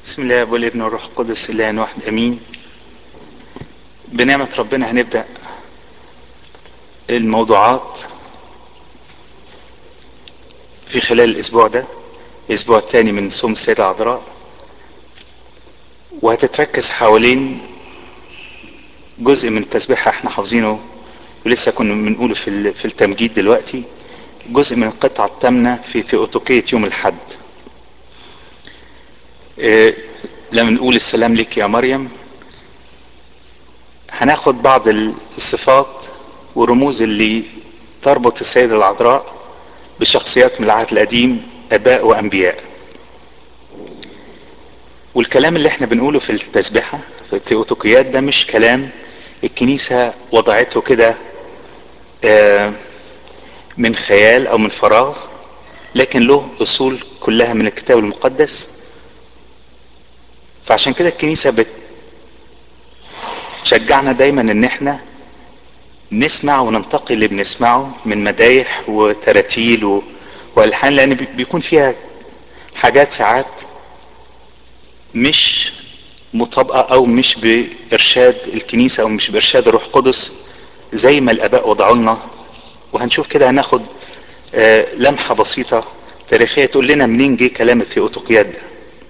بسم الله والابن والروح القدس الله واحد امين بنعمة ربنا هنبدأ الموضوعات في خلال الاسبوع ده الاسبوع الثاني من صوم السيدة العذراء وهتتركز حوالين جزء من التسبيحة احنا حافظينه ولسه كنا بنقوله في في التمجيد دلوقتي جزء من القطعة الثامنة في ثيوتوكية يوم الحد إيه لما نقول السلام لك يا مريم هناخد بعض الصفات والرموز اللي تربط السيدة العذراء بشخصيات من العهد القديم اباء وانبياء والكلام اللي احنا بنقوله في التسبيحة في الثيوتوكيات ده مش كلام الكنيسة وضعته كده آه من خيال او من فراغ لكن له اصول كلها من الكتاب المقدس فعشان كده الكنيسة بتشجعنا دايما ان احنا نسمع وننتقي اللي بنسمعه من مدايح وتراتيل و... والحان لان بيكون فيها حاجات ساعات مش مطابقة او مش بارشاد الكنيسة او مش بارشاد الروح القدس زي ما الاباء وضعوا لنا وهنشوف كده هناخد آه لمحة بسيطة تاريخية تقول لنا منين جه كلام الثيوتوقيات ده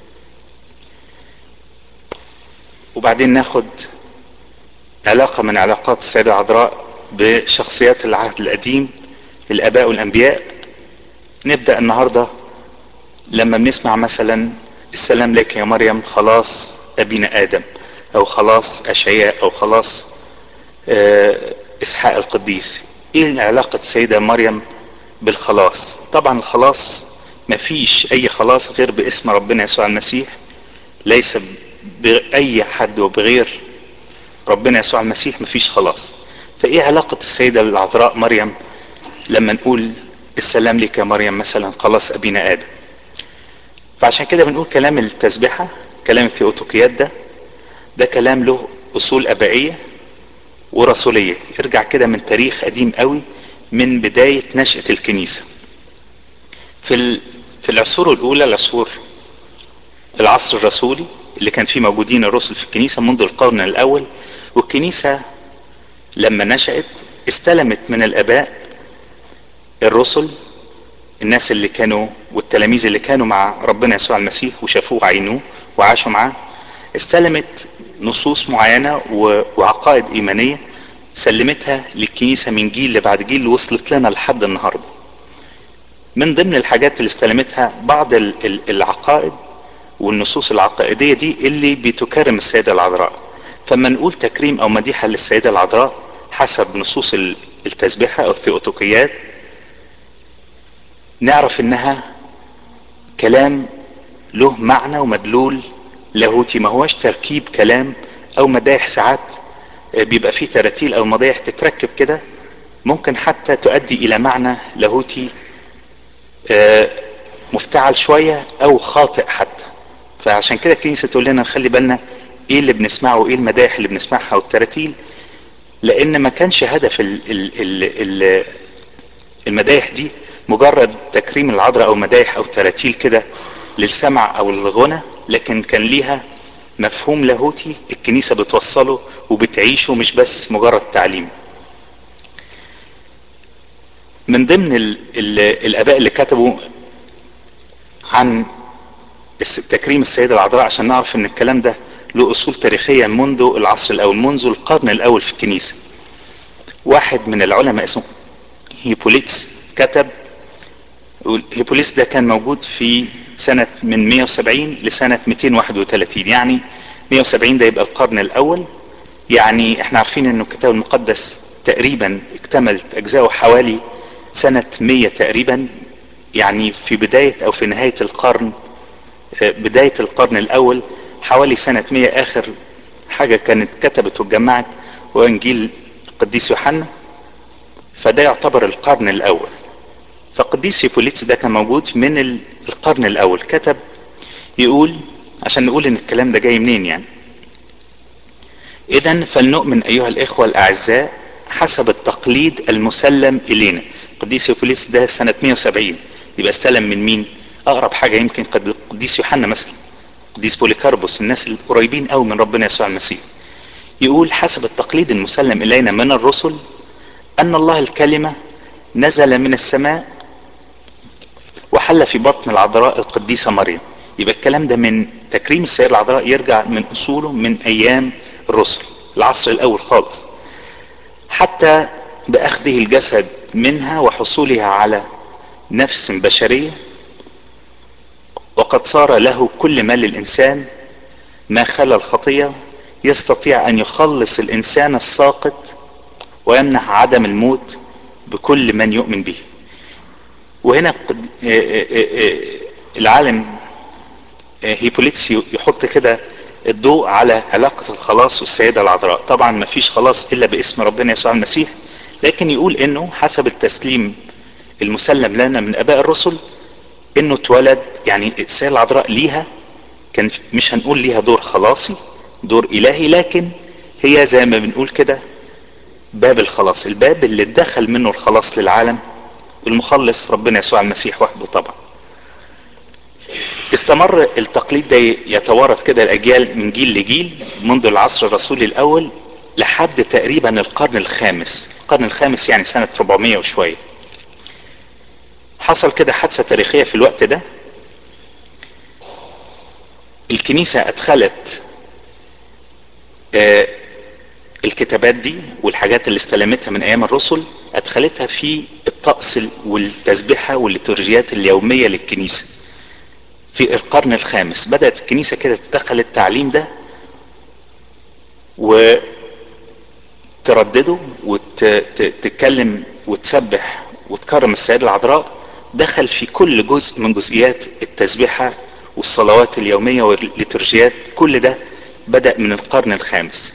وبعدين ناخد علاقة من علاقات السيدة العذراء بشخصيات العهد القديم الآباء والأنبياء نبدأ النهاردة لما بنسمع مثلا السلام لك يا مريم خلاص أبينا آدم أو خلاص أشعياء أو خلاص إسحاق القديس إيه علاقة السيدة مريم بالخلاص طبعا الخلاص مفيش أي خلاص غير باسم ربنا يسوع المسيح ليس بأي حد وبغير ربنا يسوع المسيح مفيش خلاص فايه علاقة السيدة العذراء مريم لما نقول السلام لك يا مريم مثلا خلاص ابينا ادم فعشان كده بنقول كلام التسبيحة كلام الثيوتوكيات ده ده كلام له اصول ابائية ورسولية ارجع كده من تاريخ قديم قوي من بداية نشأة الكنيسة في في العصور الاولى العصور العصر الرسولي اللي كان فيه موجودين الرسل في الكنيسة منذ القرن الأول والكنيسة لما نشأت استلمت من الآباء الرسل الناس اللي كانوا والتلاميذ اللي كانوا مع ربنا يسوع المسيح وشافوه وعينوه وعاشوا معاه استلمت نصوص معينة وعقائد إيمانية سلمتها للكنيسة من جيل لبعد جيل وصلت لنا لحد النهاردة من ضمن الحاجات اللي استلمتها بعض العقائد والنصوص العقائدية دي اللي بتكرم السيدة العذراء فما نقول تكريم او مديحة للسيدة العذراء حسب نصوص التسبيحة او الثيوتوكيات نعرف انها كلام له معنى ومدلول لاهوتي ما هوش تركيب كلام او مدايح ساعات بيبقى فيه تراتيل او مدايح تتركب كده ممكن حتى تؤدي الى معنى لاهوتي مفتعل شوية او خاطئ حتى فعشان كده الكنيسة تقول لنا نخلي بالنا ايه اللي بنسمعه وايه المدايح اللي بنسمعها والتراتيل لان ما كانش هدف ال ال ال المدايح دي مجرد تكريم العذراء او مدايح او تراتيل كده للسمع او للغنى لكن كان ليها مفهوم لاهوتي الكنيسة بتوصله وبتعيشه مش بس مجرد تعليم من ضمن ال ال الاباء اللي كتبوا عن تكريم السيدة العذراء عشان نعرف ان الكلام ده له اصول تاريخية منذ العصر الاول منذ القرن الاول في الكنيسة واحد من العلماء اسمه هيبوليتس كتب هيبوليتس ده كان موجود في سنة من 170 لسنة 231 يعني 170 ده يبقى القرن الاول يعني احنا عارفين انه الكتاب المقدس تقريبا اكتملت اجزاؤه حوالي سنة 100 تقريبا يعني في بداية او في نهاية القرن بداية القرن الأول حوالي سنة 100 آخر حاجة كانت كتبت واتجمعت وإنجيل القديس يوحنا فده يعتبر القرن الأول فقديس هيبوليتس ده كان موجود من القرن الأول كتب يقول عشان نقول إن الكلام ده جاي منين يعني إذا فلنؤمن أيها الإخوة الأعزاء حسب التقليد المسلم إلينا قديس هيبوليتس ده سنة 170 يبقى استلم من مين؟ اقرب حاجة يمكن قد القديس يوحنا مثلا قديس بوليكاربوس الناس القريبين قوي من ربنا يسوع المسيح يقول حسب التقليد المسلم الينا من الرسل ان الله الكلمه نزل من السماء وحل في بطن العذراء القديسه مريم يبقى الكلام ده من تكريم السيدة العذراء يرجع من اصوله من ايام الرسل العصر الاول خالص حتى باخذه الجسد منها وحصولها على نفس بشريه وقد صار له كل ما للانسان ما خلا الخطيه يستطيع ان يخلص الانسان الساقط ويمنح عدم الموت بكل من يؤمن به وهنا العالم هيبوليتس يحط كده الضوء على علاقة الخلاص والسيدة العذراء طبعا ما فيش خلاص إلا باسم ربنا يسوع المسيح لكن يقول إنه حسب التسليم المسلم لنا من آباء الرسل إنه اتولد يعني السيدة العذراء ليها كان مش هنقول ليها دور خلاصي دور إلهي لكن هي زي ما بنقول كده باب الخلاص الباب اللي دخل منه الخلاص للعالم المخلص ربنا يسوع المسيح وحده طبعا استمر التقليد ده يتوارث كده الاجيال من جيل لجيل منذ العصر الرسولي الاول لحد تقريبا القرن الخامس القرن الخامس يعني سنة 400 وشوية حصل كده حادثة تاريخية في الوقت ده الكنيسة ادخلت آه الكتابات دي والحاجات اللي استلمتها من ايام الرسل ادخلتها في الطقس والتسبيحة والليتورجيات اليومية للكنيسة في القرن الخامس بدأت الكنيسة كده تدخل التعليم ده وتردده وتتكلم وتسبح وتكرم السيدة العذراء دخل في كل جزء من جزئيات التسبيحة والصلوات اليومية والليتورجيات كل ده بدأ من القرن الخامس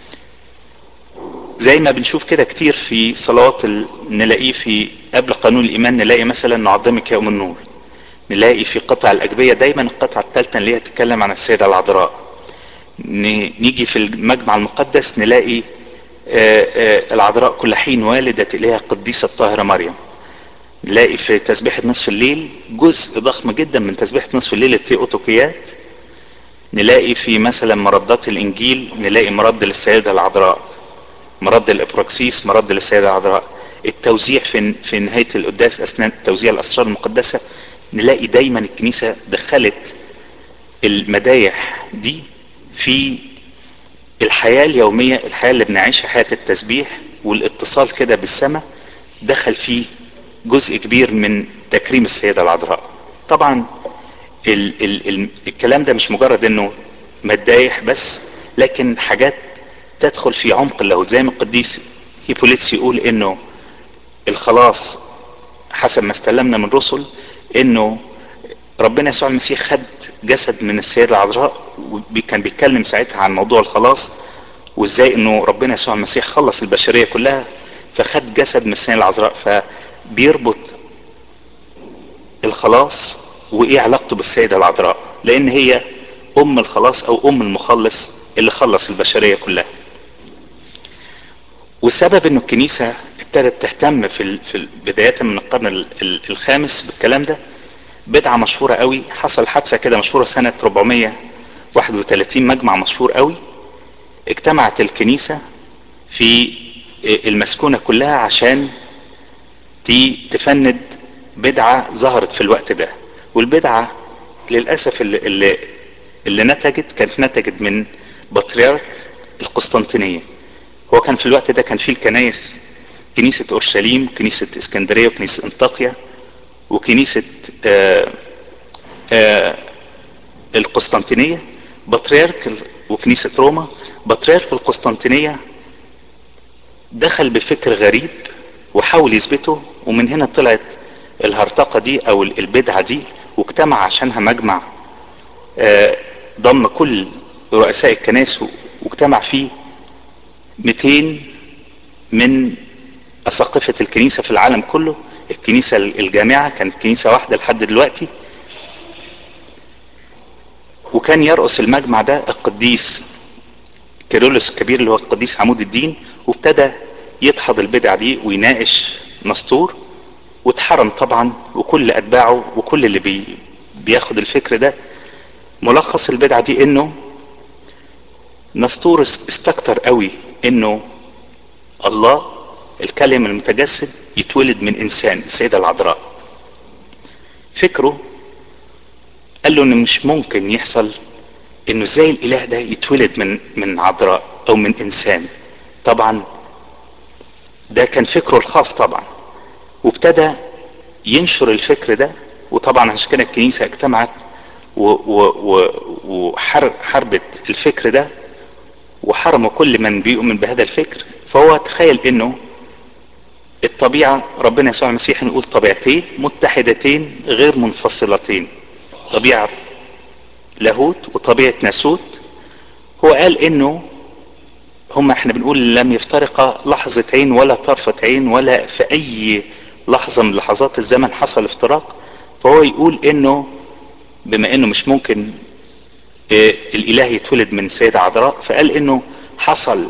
زي ما بنشوف كده كتير في صلوات ال... نلاقيه في قبل قانون الايمان نلاقي مثلا نعظمك يا ام النور نلاقي في قطع الاجبيه دايما القطعه الثالثه اللي هي تتكلم عن السيده العذراء نيجي في المجمع المقدس نلاقي آآ آآ العذراء كل حين والدة إليها القديسة الطاهرة مريم نلاقي في تسبيحة نصف الليل جزء ضخم جدا من تسبيحة نصف الليل الثيوتوكيات نلاقي في مثلا مردات الإنجيل نلاقي مرد للسيدة العذراء مرد الإبراكسيس مرد للسيدة العذراء التوزيع في في نهاية القداس أثناء توزيع الأسرار المقدسة نلاقي دايما الكنيسة دخلت المدايح دي في الحياة اليومية الحياة اللي بنعيشها حياة التسبيح والاتصال كده بالسماء دخل فيه جزء كبير من تكريم السيدة العذراء طبعا ال ال ال الكلام ده مش مجرد انه مدايح بس لكن حاجات تدخل في عمق اللاهوت زي ما القديس هيبوليتس يقول انه الخلاص حسب ما استلمنا من رسل انه ربنا يسوع المسيح خد جسد من السيدة العذراء وكان بيتكلم ساعتها عن موضوع الخلاص وازاي انه ربنا يسوع المسيح خلص البشرية كلها فخد جسد من السيدة العذراء فبيربط الخلاص وايه علاقته بالسيدة العذراء لان هي ام الخلاص او ام المخلص اللي خلص البشرية كلها والسبب انه الكنيسة ابتدت تهتم في في بداية من القرن الخامس بالكلام ده بدعة مشهورة قوي حصل حادثة كده مشهورة سنة 431 مجمع مشهور قوي اجتمعت الكنيسة في المسكونة كلها عشان تفند بدعة ظهرت في الوقت ده والبدعة للأسف اللي, اللي, اللي نتجت كانت نتجت من بطريرك القسطنطينية هو كان في الوقت ده كان فيه الكنايس كنيسة أورشليم كنيسة اسكندرية وكنيسة انطاكيا وكنيسة آآ آآ القسطنطينية بطريرك وكنيسة روما بطريرك القسطنطينية دخل بفكر غريب وحاول يثبته ومن هنا طلعت الهرطقة دي أو البدعة دي واجتمع عشانها مجمع ضم كل رؤساء الكنائس واجتمع فيه 200 من أساقفة الكنيسة في العالم كله الكنيسة الجامعة كانت كنيسة واحدة لحد دلوقتي وكان يرأس المجمع ده القديس كيرلس الكبير اللي هو القديس عمود الدين وابتدى يدحض البدع دي ويناقش نسطور واتحرم طبعا وكل اتباعه وكل اللي بي بياخد الفكر ده ملخص البدعة دي انه نسطور استكتر قوي انه الله الكلمة المتجسد يتولد من انسان السيدة العذراء فكره قال له انه مش ممكن يحصل انه ازاي الاله ده يتولد من من عذراء او من انسان طبعا ده كان فكره الخاص طبعا وابتدى ينشر الفكر ده وطبعا عشان كده الكنيسه اجتمعت وحربت الفكر ده وحرموا كل من بيؤمن بهذا الفكر فهو تخيل انه الطبيعه ربنا يسوع المسيح نقول طبيعتين متحدتين غير منفصلتين طبيعه لاهوت وطبيعه ناسوت هو قال انه هما احنا بنقول لم يفترقا لحظة عين ولا طرفة عين ولا في اي لحظة من لحظات الزمن حصل افتراق فهو يقول انه بما انه مش ممكن اه الاله يتولد من سيدة عذراء فقال انه حصل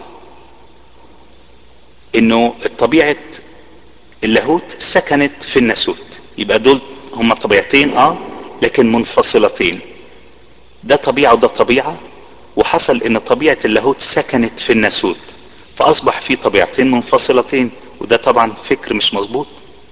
انه طبيعة اللاهوت سكنت في الناسوت يبقى دول هما طبيعتين اه لكن منفصلتين ده طبيعة وده طبيعة وحصل ان طبيعة اللاهوت سكنت في الناسوت فاصبح في طبيعتين منفصلتين وده طبعا فكر مش مظبوط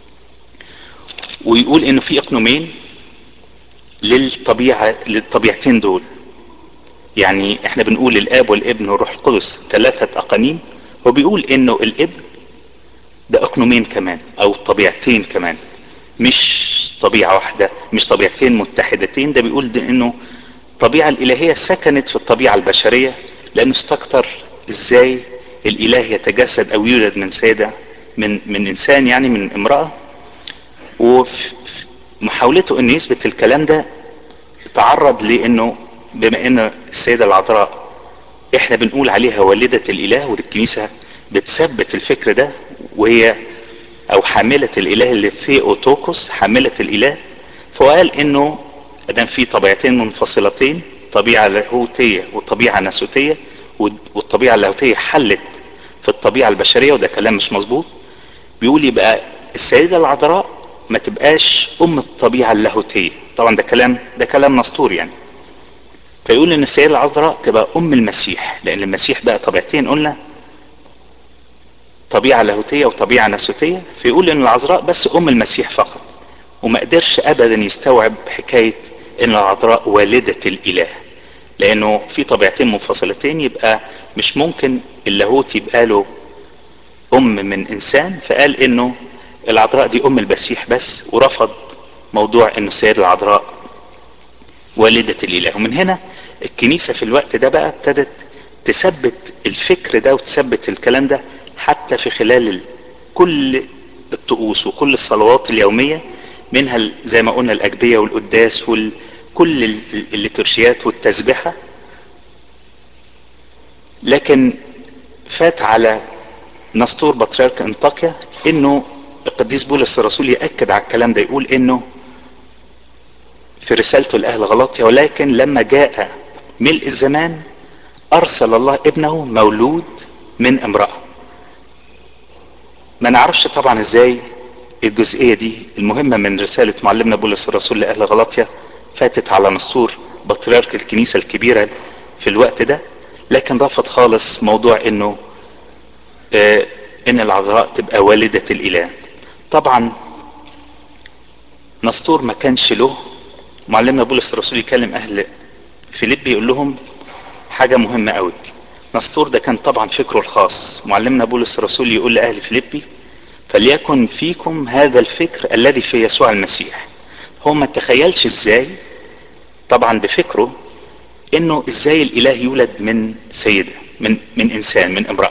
ويقول انه في اقنومين للطبيعة للطبيعتين دول يعني احنا بنقول الاب والابن والروح القدس ثلاثة اقانيم هو بيقول انه الابن ده اقنومين كمان او طبيعتين كمان مش طبيعة واحدة مش طبيعتين متحدتين ده بيقول ده انه الطبيعة الالهية سكنت في الطبيعة البشرية لانه استكتر ازاي الاله يتجسد او يولد من سيدة من من انسان يعني من امرأة وفي محاولته انه يثبت الكلام ده تعرض لانه بما ان السيدة العذراء احنا بنقول عليها والدة الاله والكنيسة بتثبت الفكر ده وهي او حاملة الاله اللي ثيوتوكوس حاملة الاله فهو قال انه ادام في طبيعتين منفصلتين طبيعة لاهوتية وطبيعة ناسوتية والطبيعة اللاهوتية حلت في الطبيعة البشرية وده كلام مش مظبوط بيقول يبقى السيدة العذراء ما تبقاش ام الطبيعة اللاهوتية طبعا ده كلام ده كلام نسطور يعني فيقول ان السيدة العذراء تبقى ام المسيح لان المسيح بقى طبيعتين قلنا طبيعة لاهوتية وطبيعة ناسوتية فيقول ان العذراء بس ام المسيح فقط وما قدرش ابدا يستوعب حكاية ان العذراء والدة الاله لانه في طبيعتين منفصلتين يبقى مش ممكن اللاهوت يبقى له ام من انسان فقال انه العذراء دي ام المسيح بس ورفض موضوع ان السيدة العذراء والدة الاله ومن هنا الكنيسة في الوقت ده بقى ابتدت تثبت الفكر ده وتثبت الكلام ده حتى في خلال كل الطقوس وكل الصلوات اليومية منها زي ما قلنا الأجبية والقداس وكل الليتورشيات والتسبحة لكن فات على نسطور بطريرك انطاكيا انه القديس بولس الرسول يأكد على الكلام ده يقول انه في رسالته لأهل غلاطيا ولكن لما جاء ملء الزمان أرسل الله ابنه مولود من امرأة ما نعرفش طبعا ازاي الجزئية دي المهمة من رسالة معلمنا بولس الرسول لأهل غلاطيا فاتت على نسطور بطريرك الكنيسة الكبيرة في الوقت ده لكن رفض خالص موضوع انه آه ان العذراء تبقى والدة الاله طبعا نسطور ما كانش له معلمنا بولس الرسول يكلم اهل فيليبي يقول لهم حاجة مهمة قوي نسطور ده كان طبعا فكره الخاص معلمنا بولس الرسول يقول لأهل فيليبي فليكن فيكم هذا الفكر الذي في يسوع المسيح هو ما تخيلش ازاي طبعا بفكره انه ازاي الاله يولد من سيدة من من انسان من امرأة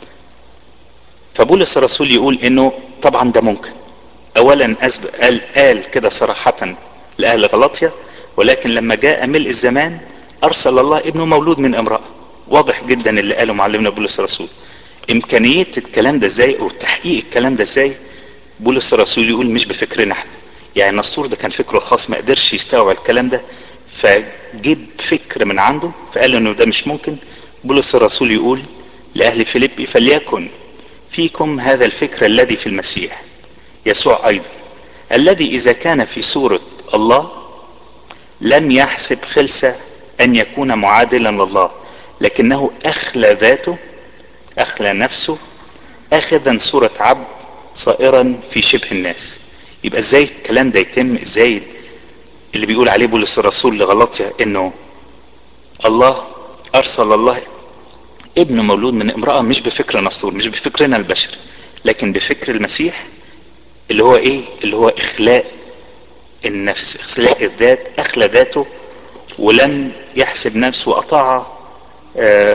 فبولس الرسول يقول انه طبعا ده ممكن اولا أسب... قال قال كده صراحة لاهل غلطية ولكن لما جاء ملء الزمان ارسل الله ابنه مولود من امرأة واضح جدا اللي قاله معلمنا بولس الرسول امكانية الكلام ده ازاي او تحقيق الكلام ده ازاي بولس الرسول يقول مش بفكرنا احنا يعني نسطور ده كان فكره الخاص ما قدرش يستوعب الكلام ده فجيب فكر من عنده فقال انه ده مش ممكن بولس الرسول يقول لاهل فيليبي فليكن فيكم هذا الفكر الذي في المسيح يسوع ايضا الذي اذا كان في صورة الله لم يحسب خلسة ان يكون معادلا لله لكنه اخلى ذاته اخلى نفسه اخذا صورة عبد صائرا في شبه الناس يبقى ازاي الكلام ده يتم ازاي اللي بيقول عليه بولس الرسول لغلطيا انه الله ارسل الله ابن مولود من امرأة مش بفكر نسطور مش بفكرنا البشري لكن بفكر المسيح اللي هو ايه اللي هو اخلاء النفس اخلاء الذات اخلى ذاته ولم يحسب نفسه واطاع آه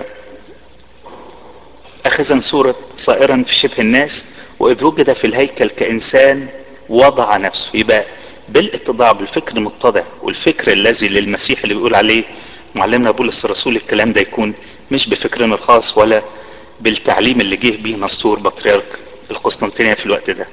اخذا صورة صائرا في شبه الناس واذ وجد في الهيكل كانسان وضع نفسه يبقى بالاتضاع بالفكر المتضع والفكر الذي للمسيح اللي بيقول عليه معلمنا بولس الرسول الكلام ده يكون مش بفكرنا الخاص ولا بالتعليم اللي جه بيه نسطور بطريرك القسطنطينية في الوقت ده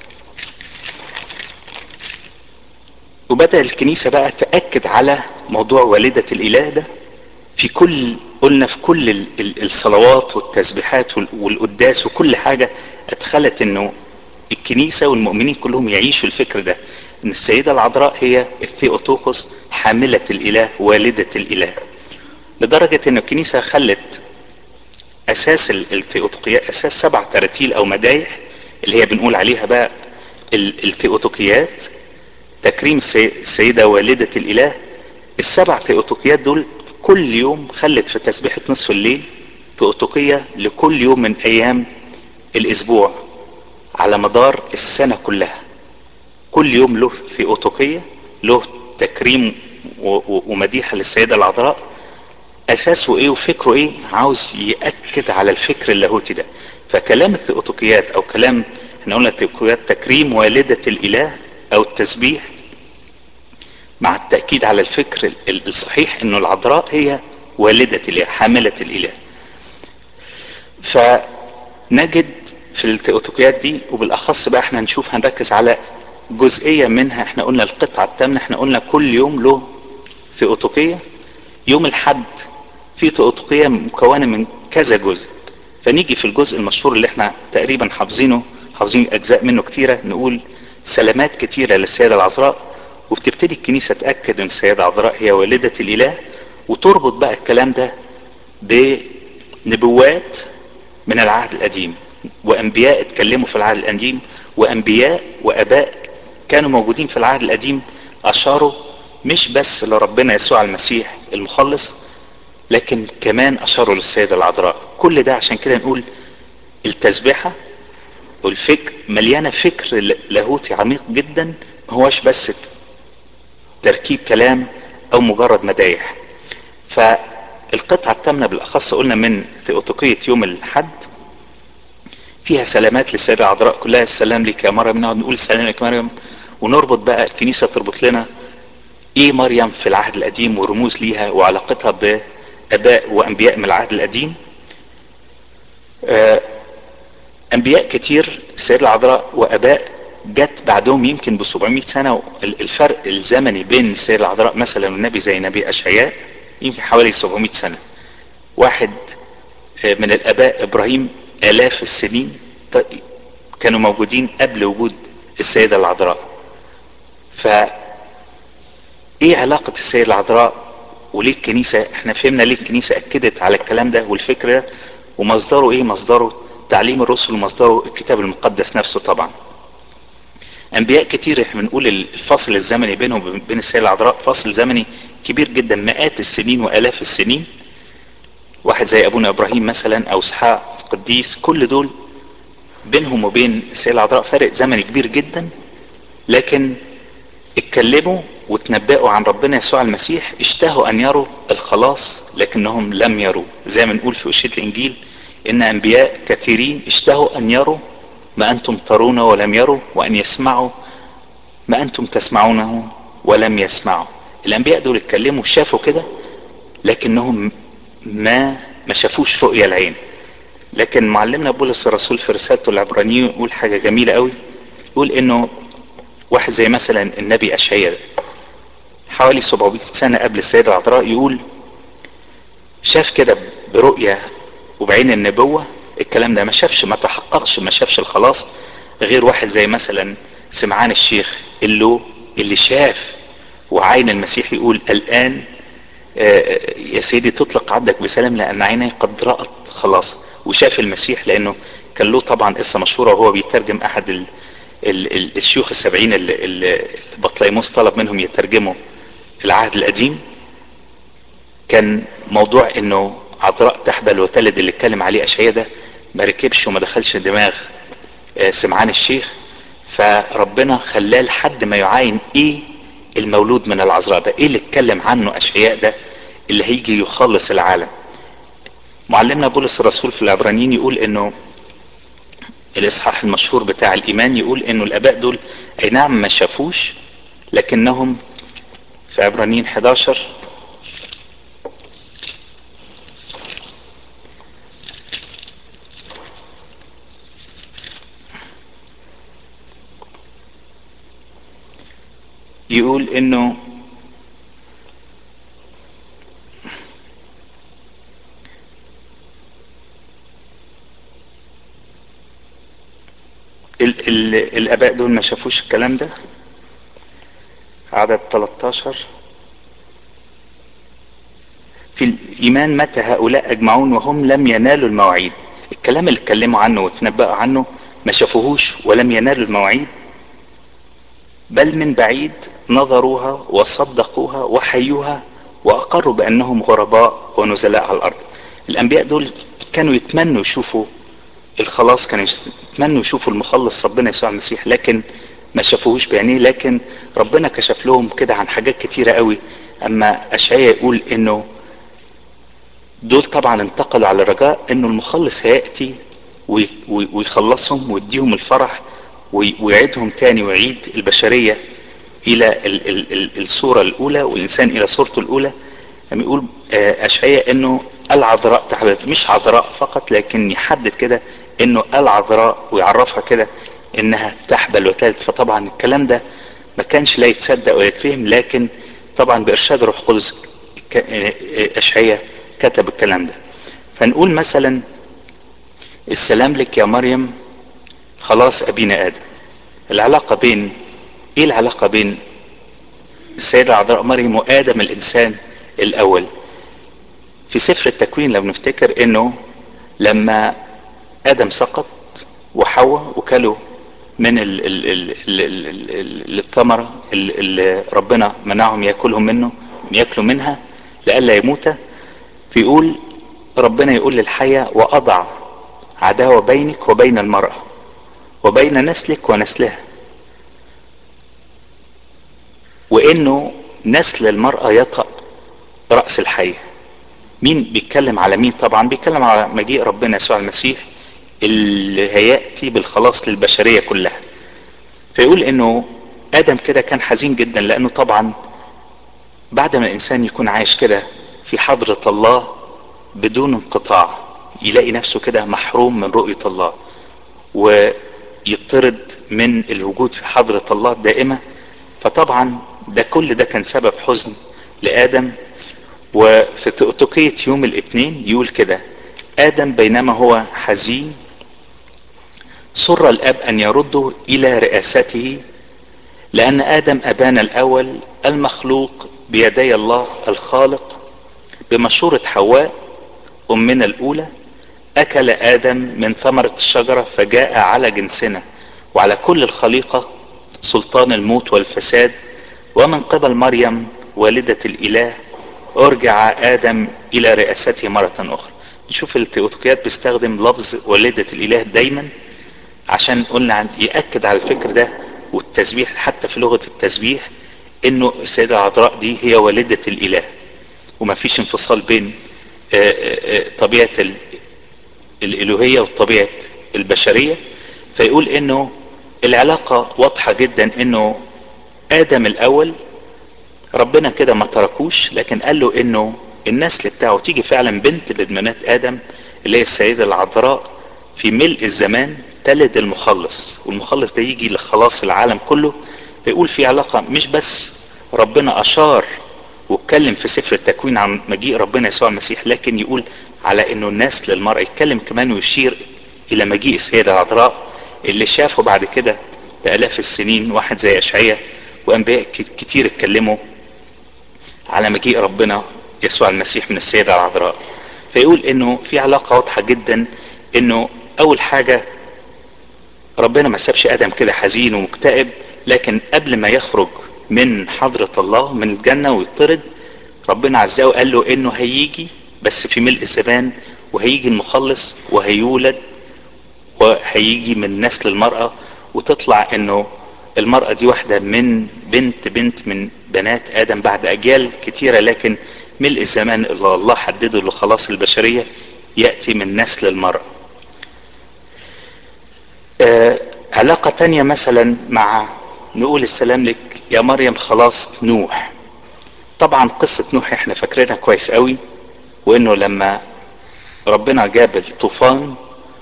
وبدأ الكنيسة بقى تأكد على موضوع والدة الإله ده في كل قلنا في كل ال- ال- الصلوات والتسبيحات وال- والقداس وكل حاجة أدخلت إنه الكنيسة والمؤمنين كلهم يعيشوا الفكر ده إن السيدة العذراء هي الثيوتوكوس حاملة الإله والدة الإله لدرجة إن الكنيسة خلت أساس ال- الثيوتوقيات أساس سبع تراتيل أو مدايح اللي هي بنقول عليها بقى ال- الثيوتوكيات تكريم السي- السيدة والدة الإله السبع ثيوتوكيات دول كل يوم خلت في تسبيحة نصف الليل ثيوتوكية لكل يوم من أيام الأسبوع على مدار السنة كلها كل يوم له ثيوتوكية له تكريم و- و- ومديحة للسيدة العذراء أساسه إيه وفكره إيه عاوز يأكد على الفكر اللاهوتي ده فكلام الثيوتوكيات أو كلام احنا قلنا الثيوتوكيات تكريم والدة الإله أو التسبيح مع التأكيد على الفكر ال- ال- الصحيح انه العذراء هي والدة الاله حاملة الاله فنجد في التيوتوكيات دي وبالاخص بقى احنا نشوف هنركز على جزئية منها احنا قلنا القطعة الثامنة احنا قلنا كل يوم له ثيوتوكية يوم الحد في ثيوتوكية مكونة من كذا جزء فنيجي في الجزء المشهور اللي احنا تقريبا حافظينه حافظين اجزاء منه كتيرة نقول سلامات كتيرة للسيدة العذراء وبتبتدي الكنيسة تأكد ان السيدة العذراء هي والدة الاله وتربط بقى الكلام ده بنبوات من العهد القديم وانبياء اتكلموا في العهد القديم وانبياء واباء كانوا موجودين في العهد القديم اشاروا مش بس لربنا يسوع المسيح المخلص لكن كمان اشاروا للسيدة العذراء كل ده عشان كده نقول التسبيحة والفكر مليانة فكر لاهوتي عميق جدا ما هوش بس تركيب كلام او مجرد مدايح فالقطعة الثامنة بالاخص قلنا من ثيوتوكية يوم الحد فيها سلامات للسيدة العذراء كلها السلام لك يا مريم نقعد نقول السلام لك يا مريم ونربط بقى الكنيسة تربط لنا ايه مريم في العهد القديم ورموز ليها وعلاقتها باباء وانبياء من العهد القديم آه انبياء كتير السيدة العذراء واباء جت بعدهم يمكن ب 700 سنة الفرق الزمني بين السيدة العذراء مثلا والنبي زي نبي اشعياء يمكن حوالي 700 سنة واحد من الاباء ابراهيم الاف السنين كانوا موجودين قبل وجود السيدة العذراء ف ايه علاقة السيدة العذراء وليه الكنيسة احنا فهمنا ليه الكنيسة اكدت على الكلام ده والفكر ده ومصدره ايه مصدره تعليم الرسل ومصدره الكتاب المقدس نفسه طبعا انبياء كتير احنا بنقول الفاصل الزمني بينهم وبين السيدة العذراء فاصل زمني كبير جدا مئات السنين والاف السنين واحد زي ابونا ابراهيم مثلا او اسحاق القديس كل دول بينهم وبين السيدة العذراء فارق زمني كبير جدا لكن اتكلموا وتنبأوا عن ربنا يسوع المسيح اشتهوا ان يروا الخلاص لكنهم لم يروا زي ما نقول في أشية الانجيل ان انبياء كثيرين اشتهوا ان يروا ما انتم ترون ولم يروا وان يسمعوا ما انتم تسمعونه ولم يسمعوا الانبياء دول اتكلموا شافوا كده لكنهم ما ما شافوش رؤية العين لكن معلمنا بولس الرسول في رسالته العبرانيين يقول حاجة جميلة قوي يقول انه واحد زي مثلا النبي اشعياء حوالي 700 سنة قبل السيدة العذراء يقول شاف كده برؤية وبعين النبوة الكلام ده ما شافش ما تحققش ما شافش الخلاص غير واحد زي مثلا سمعان الشيخ اللي اللي شاف وعين المسيح يقول الآن يا سيدي تطلق عبدك بسلام لان عيني قد رأت خلاص وشاف المسيح لانه كان له طبعا قصة مشهورة وهو بيترجم احد ال ال ال الشيوخ السبعين اللي, اللي بطليموس طلب منهم يترجموا العهد القديم كان موضوع انه عذراء تحبل وتلد اللي اتكلم عليه اشعياء ده ما ركبش وما دخلش دماغ سمعان الشيخ فربنا خلاه لحد ما يعاين ايه المولود من العذراء ده ايه اللي اتكلم عنه اشعياء ده اللي هيجي يخلص العالم معلمنا بولس الرسول في العبرانيين يقول انه الاصحاح المشهور بتاع الايمان يقول انه الاباء دول اي نعم ما شافوش لكنهم في عبرانيين 11 يقول انه ال ال الاباء دول ما شافوش الكلام ده عدد 13 في الايمان متى هؤلاء اجمعون وهم لم ينالوا المواعيد الكلام اللي اتكلموا عنه وتنبأوا عنه ما شافوهوش ولم ينالوا المواعيد بل من بعيد نظروها وصدقوها وحيوها واقروا بانهم غرباء ونزلاء على الارض الانبياء دول كانوا يتمنوا يشوفوا الخلاص كانوا يتمنوا يشوفوا المخلص ربنا يسوع المسيح لكن ما شافوهوش بعينيه لكن ربنا كشف لهم كده عن حاجات كتيرة قوي اما اشعياء يقول انه دول طبعا انتقلوا على الرجاء انه المخلص هيأتي ويخلصهم ويديهم الفرح ويعيدهم تاني ويعيد البشرية الى ال ال ال الصورة الاولى والانسان الى صورته الاولى لما يقول اشعياء انه العذراء تحبل مش عذراء فقط لكن يحدد كده انه العذراء ويعرفها كده انها تحبل وتلد فطبعا الكلام ده ما كانش لا يتصدق ولا يتفهم لكن طبعا بارشاد روح قدس اشعياء كتب الكلام ده فنقول مثلا السلام لك يا مريم خلاص ابينا ادم العلاقه بين ايه العلاقه بين السيده العذراء مريم وادم الانسان الاول في سفر التكوين لو نفتكر انه لما ادم سقط وحواء وكلوا من ال ال ال ال ال ال الثمرة اللي ربنا منعهم ياكلهم منه ياكلوا منها لئلا يموت فيقول ربنا يقول للحية وأضع عداوة بينك وبين المرأة وبين نسلك ونسلها وإنه نسل المرأة يطأ رأس الحية مين بيتكلم على مين طبعا بيتكلم على مجيء ربنا يسوع المسيح اللي هيأتي بالخلاص للبشرية كلها فيقول انه ادم كده كان حزين جدا لانه طبعا بعد ما الانسان يكون عايش كده في حضرة الله بدون انقطاع يلاقي نفسه كده محروم من رؤية الله ويطرد من الوجود في حضرة الله الدائمة فطبعا ده كل ده كان سبب حزن لآدم وفي تؤتوكية يوم الاثنين يقول كده آدم بينما هو حزين سر الأب أن يرده إلى رئاسته لأن آدم أبانا الأول المخلوق بيدي الله الخالق بمشورة حواء أمنا الأولى أكل آدم من ثمرة الشجرة فجاء على جنسنا وعلى كل الخليقة سلطان الموت والفساد ومن قبل مريم والدة الإله أرجع آدم إلى رئاسته مرة أخرى نشوف التيوتوكيات بيستخدم لفظ والدة الإله دايما عشان قلنا عن يأكد على الفكر ده والتسبيح حتى في لغة التسبيح انه السيدة العذراء دي هي والدة الإله وما فيش انفصال بين طبيعة الإلوهية وطبيعة البشرية فيقول انه العلاقة واضحة جدا انه آدم الأول ربنا كده ما تركوش لكن قال له انه النسل بتاعه تيجي فعلا بنت بدمنات ادم اللي هي السيده العذراء في ملء الزمان تلد المخلص والمخلص ده يجي لخلاص العالم كله فيقول في علاقه مش بس ربنا اشار واتكلم في سفر التكوين عن مجيء ربنا يسوع المسيح لكن يقول على انه النسل للمرأة يتكلم كمان ويشير الى مجيء السيده العذراء اللي شافه بعد كده بالاف السنين واحد زي اشعياء وانبياء كتير اتكلموا على مجيء ربنا يسوع المسيح من السيدة العذراء فيقول انه في علاقة واضحة جدا انه اول حاجة ربنا ما سابش ادم كده حزين ومكتئب لكن قبل ما يخرج من حضرة الله من الجنة ويطرد ربنا عزاه وقال له انه هيجي بس في ملء الزمان وهيجي المخلص وهيولد وهيجي من نسل المرأة وتطلع انه المرأة دي واحدة من بنت بنت من بنات ادم بعد اجيال كتيرة لكن ملء الزمان اللي الله حدده لخلاص البشرية يأتي من نسل المرأة آه علاقة تانية مثلا مع نقول السلام لك يا مريم خلاص نوح طبعا قصة نوح احنا فاكرينها كويس قوي وانه لما ربنا جاب الطوفان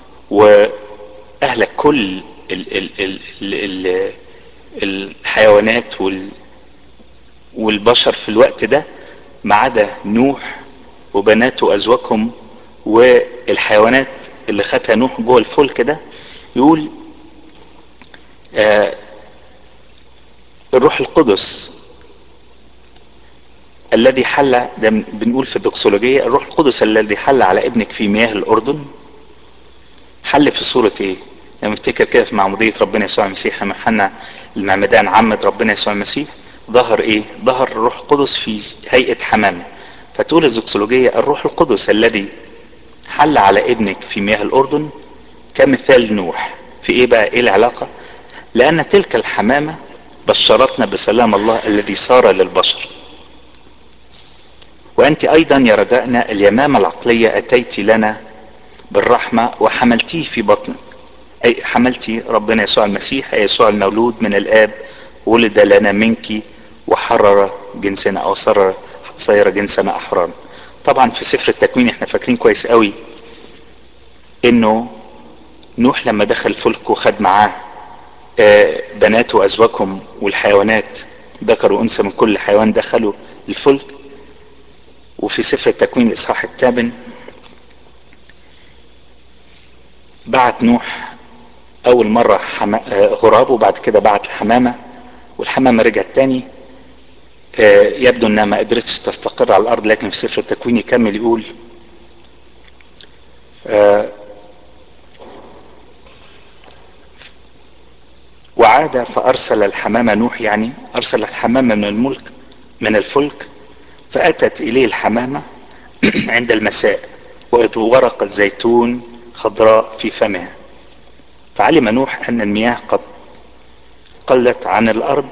واهلك كل ال ال ال ال ال الحيوانات وال والبشر في الوقت ده ما عدا نوح وبناته وازواجهم والحيوانات اللي خدها نوح جوه الفلك ده يقول آه الروح القدس الذي حل ده بنقول في الدوكسولوجية الروح القدس الذي حل على ابنك في مياه الأردن حل في صورة ايه؟ لما افتكر كده في معمودية ربنا يسوع المسيح لما حنا المعمدان عمد ربنا يسوع المسيح ظهر ايه؟ ظهر الروح القدس في هيئة حمامة فتقول الزوكسولوجية الروح القدس الذي حل على ابنك في مياه الأردن كمثال نوح في ايه بقى ايه العلاقة؟ لأن تلك الحمامة بشرتنا بسلام الله الذي صار للبشر وأنت أيضا يا رجائنا اليمامة العقلية أتيت لنا بالرحمة وحملتيه في بطنك أي حملتي ربنا يسوع المسيح أي يسوع المولود من الآب ولد لنا منك وحرر جنسنا أو صار صير جنسنا أحرارا طبعا في سفر التكوين احنا فاكرين كويس قوي انه نوح لما دخل الفلك وخد معاه بناته وازواجهم والحيوانات ذكر وانثى من كل حيوان دخلوا الفلك وفي سفر التكوين الاصحاح الثامن بعت نوح اول مرة حما... غراب وبعد كده بعت الحمامة والحمامة رجعت تاني يبدو انها ما قدرتش تستقر على الارض لكن في سفر التكوين يكمل يقول وعاد فارسل الحمامة نوح يعني ارسل الحمامة من الملك من الفلك فاتت اليه الحمامة عند المساء واذ ورقة زيتون خضراء في فمها فعلم نوح ان المياه قد قلت عن الارض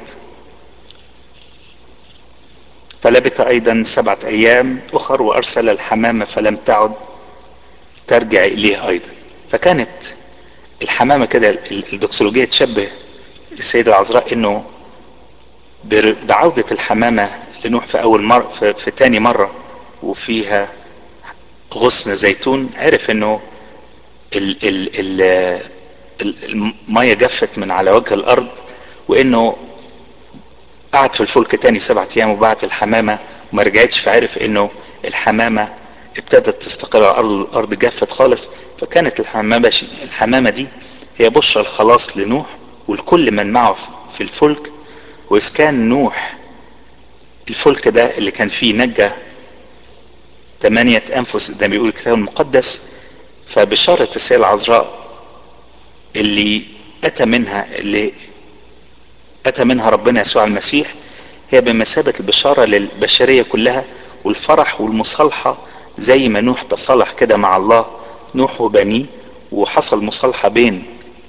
فلبث ايضا سبعة ايام اخر وارسل الحمامة فلم تعد ترجع اليه ايضا فكانت الحمامة كده الدوكسولوجية تشبه السيدة العذراء انه بعودة الحمامة لنوح في اول مرة في, في تاني مرة وفيها غصن زيتون عرف انه ال ال ال المية جفت من على وجه الارض وانه قعد في الفلك تاني سبعة ايام وبعت الحمامة وما رجعتش فعرف انه الحمامة ابتدت تستقر على الارض الارض جفت خالص فكانت الحمامة الحمامة دي هي بشرى الخلاص لنوح والكل من معه في الفلك واذ كان نوح الفلك ده اللي كان فيه نجى ثمانية انفس ده بيقول الكتاب المقدس فبشارة السيدة العذراء اللي اتى منها اللي اتى منها ربنا يسوع المسيح هي بمثابة البشارة للبشرية كلها والفرح والمصالحة زي ما نوح تصالح كده مع الله نوح وبنيه وحصل مصالحة بين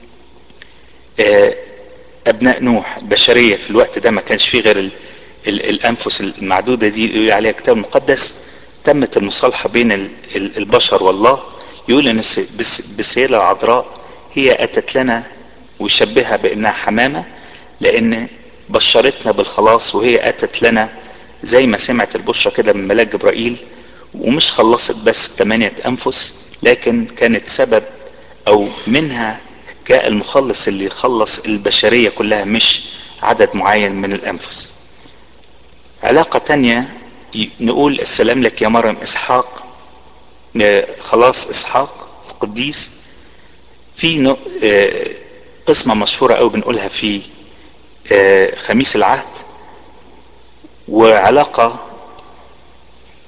ابناء نوح بشرية في الوقت ده ما كانش فيه غير ال ال الانفس المعدودة دي اللي يقول عليها الكتاب المقدس تمت المصالحة بين ال البشر والله يقول ان بالسيدة العذراء هي اتت لنا ويشبهها بانها حمامة لان بشرتنا بالخلاص وهي اتت لنا زي ما سمعت البشرة كده من ملاك جبرائيل ومش خلصت بس ثمانية انفس لكن كانت سبب او منها جاء المخلص اللي يخلص البشرية كلها مش عدد معين من الانفس علاقة تانية نقول السلام لك يا مريم اسحاق خلاص اسحاق القديس في قسمة مشهورة قوي بنقولها في خميس العهد وعلاقة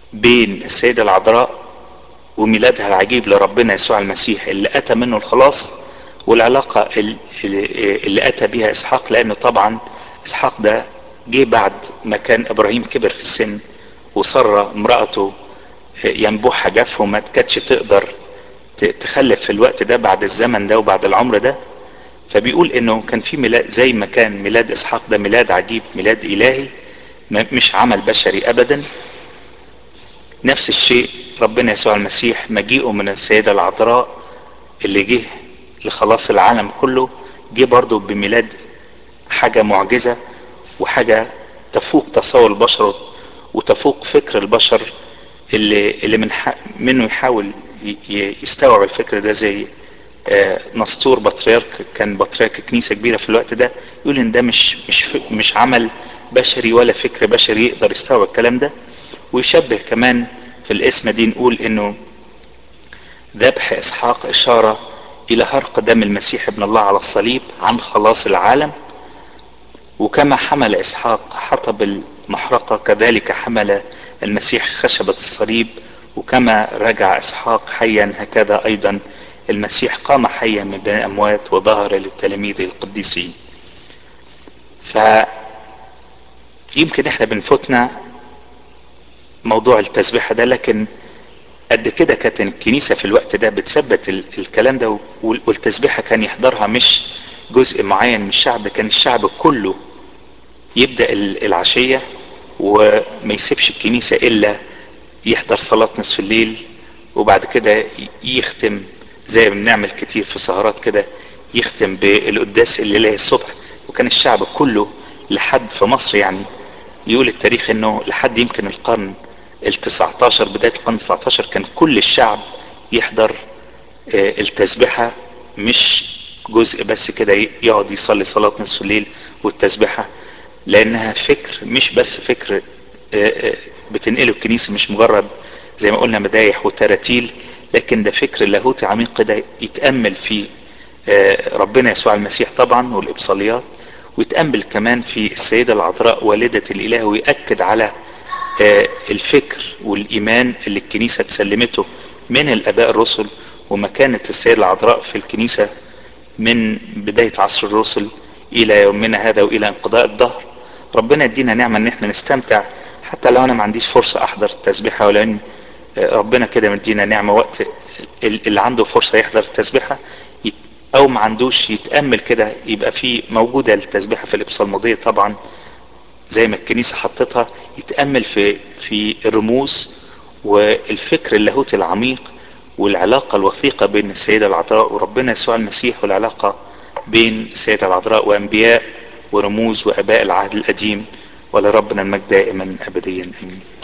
بين السيدة العذراء وميلادها العجيب لربنا يسوع المسيح اللي اتى منه الخلاص والعلاقة اللي اتى بها اسحاق لانه طبعا اسحاق ده جه بعد ما كان ابراهيم كبر في السن وسارة امرأته ينبوحها جافه ما كانتش تقدر تخلف في الوقت ده بعد الزمن ده وبعد العمر ده فبيقول انه كان في ميلاد زي ما كان ميلاد اسحاق ده ميلاد عجيب ميلاد الهي مش عمل بشري ابدا نفس الشيء ربنا يسوع المسيح مجيئه من السيدة العذراء اللي جه لخلاص العالم كله جه برضه بميلاد حاجة معجزة وحاجة تفوق تصور البشر وتفوق فكر البشر اللي اللي من منه يحاول يستوعب الفكر ده زي نسطور بطريرك كان بطريرك كنيسه كبيره في الوقت ده يقول ان ده مش مش مش عمل بشري ولا فكر بشري يقدر يستوعب الكلام ده ويشبه كمان في الاسم دي نقول انه ذبح اسحاق اشاره الى هرق دم المسيح ابن الله على الصليب عن خلاص العالم وكما حمل اسحاق حطب المحرقه كذلك حمل المسيح خشبه الصليب وكما رجع اسحاق حيا هكذا ايضا المسيح قام حيا من بين الاموات وظهر للتلاميذ القديسين ف يمكن احنا بنفوتنا موضوع التسبيحة ده لكن قد كده كانت الكنيسة في الوقت ده بتثبت الكلام ده والتسبيحة كان يحضرها مش جزء معين من الشعب كان الشعب كله يبدأ العشية وما يسيبش الكنيسة إلا يحضر صلاة نصف الليل وبعد كده يختم زي ما بنعمل كتير في سهرات كده يختم بالقداس الليلة الصبح وكان الشعب كله لحد في مصر يعني يقول التاريخ انه لحد يمكن القرن ال 19 بداية القرن ال 19 كان كل الشعب يحضر التسبحة مش جزء بس كده يقعد يصلي صلاة نصف الليل والتسبحة لانها فكر مش بس فكر بتنقله الكنيسة مش مجرد زي ما قلنا مدايح وتراتيل لكن ده فكر لاهوتي عميق كده يتأمل في ربنا يسوع المسيح طبعا والإبصاليات ويتأمل كمان في السيدة العذراء والدة الإله ويأكد على الفكر والإيمان اللي الكنيسة تسلمته من الآباء الرسل ومكانة السيدة العذراء في الكنيسة من بداية عصر الرسل إلى يومنا هذا وإلى انقضاء الدهر ربنا يدينا نعمة إن احنا نستمتع حتى لو أنا ما عنديش فرصة أحضر التسبيحة ولا إن ربنا كده مدينا نعمة وقت اللي عنده فرصة يحضر التسبيحة او ما عندوش يتامل كده يبقى في موجوده التسبيحه في الابصالموديه طبعا زي ما الكنيسه حطتها يتامل في في الرموز والفكر اللاهوتي العميق والعلاقه الوثيقه بين السيده العذراء وربنا يسوع المسيح والعلاقه بين السيده العذراء وانبياء ورموز واباء العهد القديم ولربنا المجد دائما ابديا امين